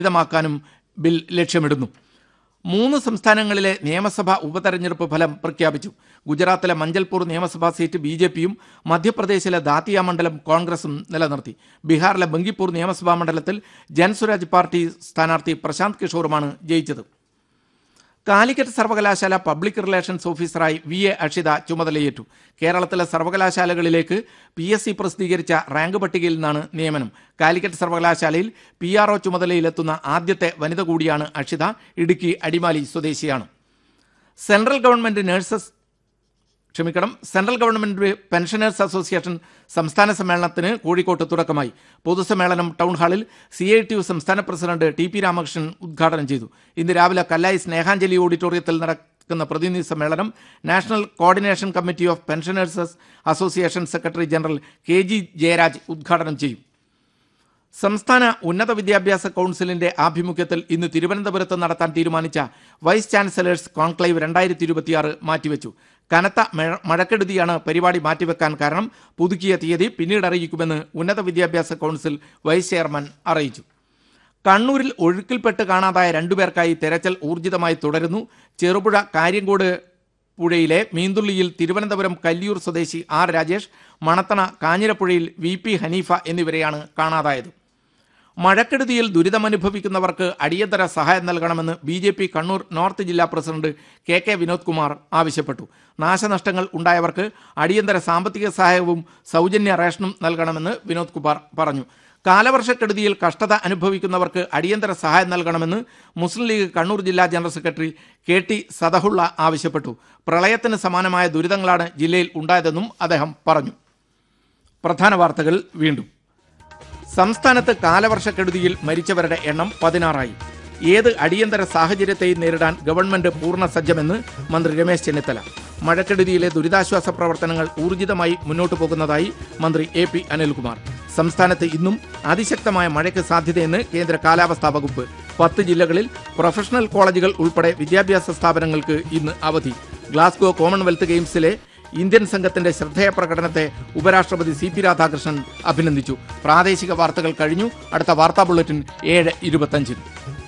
ലളിതമാക്കാനും bill ലക്ഷ്യമിടുന്നു മൂന്ന് സംസ്ഥാനങ്ങളിലെ നിയമസഭാ ഉപതെരഞ്ഞെടുപ്പ് ഫലം പ്രഖ്യാപിച്ചു ഗുജറാത്തിലെ മഞ്ചൽപൂർ നിയമസഭാ സീറ്റ് ബി ജെ പിയും മധ്യപ്രദേശിലെ ദാത്തിയ മണ്ഡലം കോൺഗ്രസും നിലനിർത്തി ബീഹാറിലെ ബങ്കിപ്പൂർ നിയമസഭാ മണ്ഡലത്തിൽ ജൻസുരാജ് പാർട്ടി സ്ഥാനാർത്ഥി പ്രശാന്ത് കിഷോറുമാണ് ജയിച്ചത് കാലിക്കറ്റ് സർവകലാശാല പബ്ലിക് റിലേഷൻസ് ഓഫീസറായി വി എ അക്ഷിത ചുമതലയേറ്റു കേരളത്തിലെ സർവകലാശാലകളിലേക്ക് പി എസ് സി പ്രസിദ്ധീകരിച്ച റാങ്ക് പട്ടികയിൽ നിന്നാണ് നിയമനം കാലിക്കറ്റ് സർവകലാശാലയിൽ പി ആർ ഒ ചുമതലയിലെത്തുന്ന ആദ്യത്തെ വനിത കൂടിയാണ് അക്ഷിത ഇടുക്കി അടിമാലി സ്വദേശിയാണ് സെൻട്രൽ ഗവൺമെന്റ് നഴ്സസ് ക്ഷമിക്കണം സെൻട്രൽ ഗവൺമെന്റ് പെൻഷനേഴ്സ് അസോസിയേഷൻ സംസ്ഥാന സമ്മേളനത്തിന് കോഴിക്കോട്ട് തുടക്കമായി പൊതുസമ്മേളനം ടൗൺ ഹാളിൽ സി ഐ ടി യു സംസ്ഥാന പ്രസിഡന്റ് ടി പി രാമകൃഷ്ണൻ ഉദ്ഘാടനം ചെയ്തു ഇന്ന് രാവിലെ കല്ലായി സ്നേഹാഞ്ജലി ഓഡിറ്റോറിയത്തിൽ നടക്കുന്ന പ്രതിനിധി സമ്മേളനം national coordination committee of pensioners association secretary general K G Jayaraj ഉദ്ഘാടനം ചെയ്യും സംസ്ഥാന ഉന്നത വിദ്യാഭ്യാസ കൗൺസിലിന്റെ ആഭിമുഖ്യത്തിൽ ഇന്ന് തിരുവനന്തപുരത്ത് നടത്താൻ തീരുമാനിച്ച വൈസ് ചാൻസലേഴ്സ് കോൺക്ലേവ് രണ്ടായിരത്തി ഇരുപത്തിയാറ് മാറ്റിവെച്ചു കനത്ത മഴ- മഴക്കെടുതിയാണ് പരിപാടി മാറ്റിവെക്കാൻ കാരണം പുതുക്കിയ തീയതി പിന്നീട് അറിയിക്കുമെന്ന് ഉന്നത വിദ്യാഭ്യാസ കൗൺസിൽ വൈസ് ചെയർമാൻ അറിയിച്ചു കണ്ണൂരിൽ ഒഴുക്കിൽപ്പെട്ട് കാണാതായ രണ്ടുപേർക്കായി തെരച്ചിൽ ഊർജിതമായി തുടരുന്നു ചെറുപുഴ കാര്യങ്കോട് പുഴയിലെ മീന്തുള്ളിയിൽ തിരുവനന്തപുരം കല്ലിയൂർ സ്വദേശി ആർ രാജേഷ് മണത്തണ കാഞ്ഞിരപ്പുഴയിൽ വി പി ഹനീഫ എന്നിവരെയാണ് കാണാതായത് മഴക്കെടുതിയിൽ ദുരിതമനുഭവിക്കുന്നവർക്ക് അടിയന്തര സഹായം നൽകണമെന്ന് B J P Kannur north ജില്ലാ president K K Vinod Kumar ആവശ്യപ്പെട്ടു നാശനഷ്ടങ്ങൾ ഉണ്ടായവർക്ക് അടിയന്തര സാമ്പത്തിക സഹായവും സൗജന്യ റേഷനും നൽകണമെന്ന് വിനോദ് കുമാർ പറഞ്ഞു കാലവർഷക്കെടുതിയിൽ കഷ്ടത അനുഭവിക്കുന്നവർക്ക് അടിയന്തര സഹായം നൽകണമെന്ന് മുസ്ലിം ലീഗ് കണ്ണൂർ ജില്ലാ general secretary K T Sadahulla ആവശ്യപ്പെട്ടു പ്രളയത്തിന് സമാനമായ ദുരിതങ്ങളാണ് ജില്ലയിൽ ഉണ്ടായതെന്നും അദ്ദേഹം പറഞ്ഞു പ്രധാന വാർത്തകൾ വീണ്ടും സംസ്ഥാനത്ത് കാലവർഷക്കെടുതിയിൽ മരിച്ചവരുടെ എണ്ണം പതിനാറായി ഏത് അടിയന്തര സാഹചര്യത്തെയും നേരിടാൻ ഗവൺമെന്റ് പൂർണ്ണ സജ്ജമെന്ന് മന്ത്രി രമേശ് ചെന്നിത്തല മഴക്കെടുതിയിലെ ദുരിതാശ്വാസ പ്രവർത്തനങ്ങൾ ഊർജിതമായി മുന്നോട്ടു പോകുന്നതായി മന്ത്രി എ പി അനിൽകുമാർ സംസ്ഥാനത്ത് ഇന്നും അതിശക്തമായ മഴയ്ക്ക് സാധ്യതയെന്ന് കേന്ദ്ര കാലാവസ്ഥാ വകുപ്പ് പത്ത് ജില്ലകളിൽ പ്രൊഫഷണൽ കോളേജുകൾ ഉൾപ്പെടെ വിദ്യാഭ്യാസ സ്ഥാപനങ്ങൾക്ക് ഇന്ന് അവധി ഗ്ലാസ്ഗോ കോമൺവെൽത്ത് ഗെയിംസിലെ ഇന്ത്യൻ സംഘത്തിന്റെ ശ്രദ്ധേയ പ്രകടനത്തെ ഉപരാഷ്ട്രപതി സി പി രാധാകൃഷ്ണൻ അഭിനന്ദിച്ചു പ്രാദേശിക വാർത്തകൾ കഴിഞ്ഞു അടുത്ത വാർത്താ ബുള്ളറ്റിൻ ഏഴ് ഇരുപത്തഞ്ചിന്